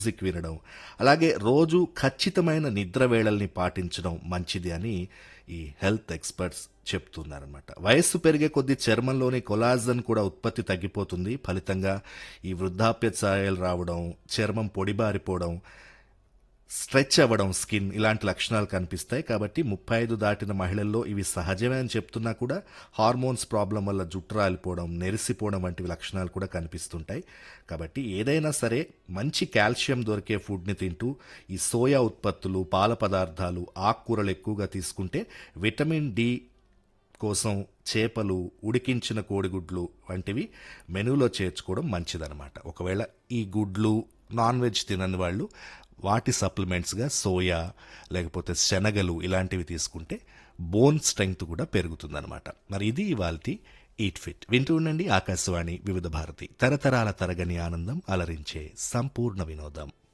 music వినడం అలాగే రోజు ఖచ్చితమైన నిద్ర వేళల్ని పాటించడం మంచిది అని ఈ హెల్త్ ఎక్స్పర్ట్స్ చెప్తున్నారనమాట వయస్సు పెరిగే కొద్దీ చర్మంలోని కొలాజన్ కూడా ఉత్పత్తి తగ్గిపోతుంది ఫలితంగా ఈ వృద్ధాప్య ఛాయలు రావడం చర్మం పొడిబారిపోవడం స్ట్రెచ్ అవ్వడం స్కిన్ ఇలాంటి లక్షణాలు కనిపిస్తాయి కాబట్టి ముప్పై ఐదు దాటిన మహిళల్లో ఇవి సహజమే అని చెప్తున్నా కూడా హార్మోన్స్ ప్రాబ్లం వల్ల జుట్టు రాలిపోవడం నెరిసిపోవడం వంటివి లక్షణాలు కూడా కనిపిస్తుంటాయి కాబట్టి ఏదైనా సరే మంచి కాల్షియం దొరికే ఫుడ్ని తింటూ ఈ సోయా ఉత్పత్తులు పాల పదార్థాలు ఆకుకూరలు ఎక్కువగా తీసుకుంటే విటమిన్ డి కోసం చేపలు ఉడికించిన కోడిగుడ్లు వంటివి మెనూలో చేర్చుకోవడం మంచిదన్నమాట ఒకవేళ ఈ గుడ్లు నాన్ వెజ్ తినని వాళ్ళు వాటి సప్లిమెంట్స్గా సోయా లేకపోతే శనగలు ఇలాంటివి తీసుకుంటే బోన్ స్ట్రెంగ్త్ కూడా పెరుగుతుందన్నమాట మరి ఇది ఇవాల్టి ఈట్ ఫిట్ వింటూ ఉండండి ఆకాశవాణి వివిధ భారతి తరతరాల తరగని ఆనందం అలరించే సంపూర్ణ వినోదం